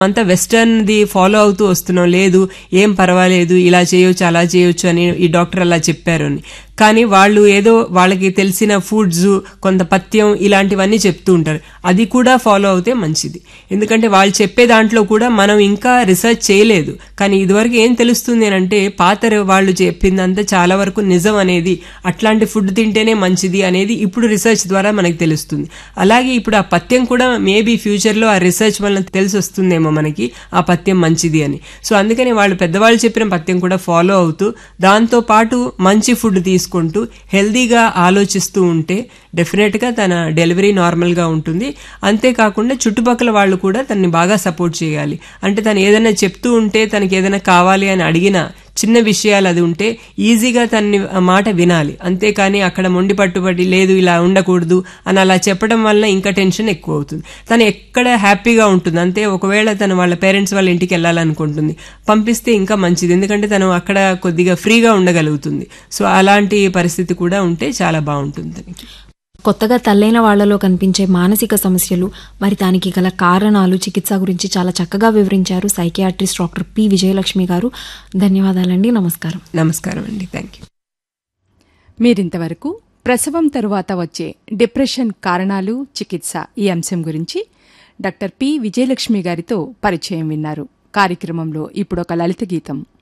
అంతా western the follow అవుతూ వస్తున్నాం లేదు ఏం పర్వాలేదు ఇలా చేయొచ్చు అలా చేయొచ్చు అని ఈ డాక్టర్ అలా చెప్పారు అని కానీ వాళ్ళు ఏదో వాళ్ళకి తెలిసిన ఫుడ్స్ కొంత పథ్యం ఇలాంటివన్నీ చెప్తూ ఉంటారు అది కూడా ఫాలో అవుతే మంచిది ఎందుకంటే వాళ్ళు చెప్పే దాంట్లో కూడా మనం ఇంకా రీసెర్చ్ చేయలేదు కానీ ఇదివరకు ఏం తెలుస్తుంది అంటే పాత వాళ్ళు చెప్పిందంతా చాలా వరకు నిజం అనేది అట్లాంటి ఫుడ్ తింటేనే మంచిది అనేది ఇప్పుడు రీసెర్చ్ ద్వారా మనకి తెలుస్తుంది అలాగే ఇప్పుడు ఆ పథ్యం కూడా మేబీ ఫ్యూచర్లో ఆ రీసెర్చ్ వల్ల తెలిసి వస్తుందేమో మనకి ఆ పథ్యం మంచిది అని సో అందుకని వాళ్ళు పెద్దవాళ్ళు చెప్పిన పథ్యం కూడా ఫాలో అవుతూ దాంతో పాటు మంచి ఫుడ్ తీసుకుంటూ హెల్దీగా ఆలోచిస్తూ ఉంటే డెఫినెట్గా తన డెలివరీ నార్మల్గా ఉంటుంది అంతేకాకుండా చుట్టుపక్కల వాళ్ళు కూడా తనని బాగా సపోర్ట్ చేయాలి అంటే తను ఏదైనా చెప్తూ ఉంటే తనకి ఏదైనా కావాలి అని అడిగినా చిన్న విషయాలు అది ఉంటే ఈజీగా తన్ని ఆ మాట వినాలి అంతేకాని అక్కడ మొండి పట్టుబడి లేదు ఇలా ఉండకూడదు అని అలా చెప్పడం వల్ల ఇంకా టెన్షన్ ఎక్కువ అవుతుంది తను ఎక్కడ హ్యాపీగా ఉంటుంది అంతే ఒకవేళ తను వాళ్ళ పేరెంట్స్ వాళ్ళ ఇంటికి వెళ్ళాలనుకుంటుంది పంపిస్తే ఇంకా మంచిది ఎందుకంటే తను అక్కడ కొద్దిగా ఫ్రీగా ఉండగలుగుతుంది సో అలాంటి పరిస్థితి కూడా ఉంటే చాలా బాగుంటుంది తనకి కొత్తగా తల్లైన వాళ్లలో కనిపించే మానసిక సమస్యలు మరి దానికి గల కారణాలు చికిత్స గురించి చాలా చక్కగా వివరించారు సైకియాట్రిస్ట్ డాక్టర్ పి విజయలక్ష్మి గారు ధన్యవాదాలండి నమస్కారం నమస్కారం అండి థ్యాంక్ యూ మీరింతవరకు ప్రసవం తరువాత వచ్చే డిప్రెషన్ కారణాలు చికిత్స ఈ అంశం గురించి డాక్టర్ పి విజయలక్ష్మి గారితో పరిచయం విన్నారు కార్యక్రమంలో ఇప్పుడొక లలిత గీతం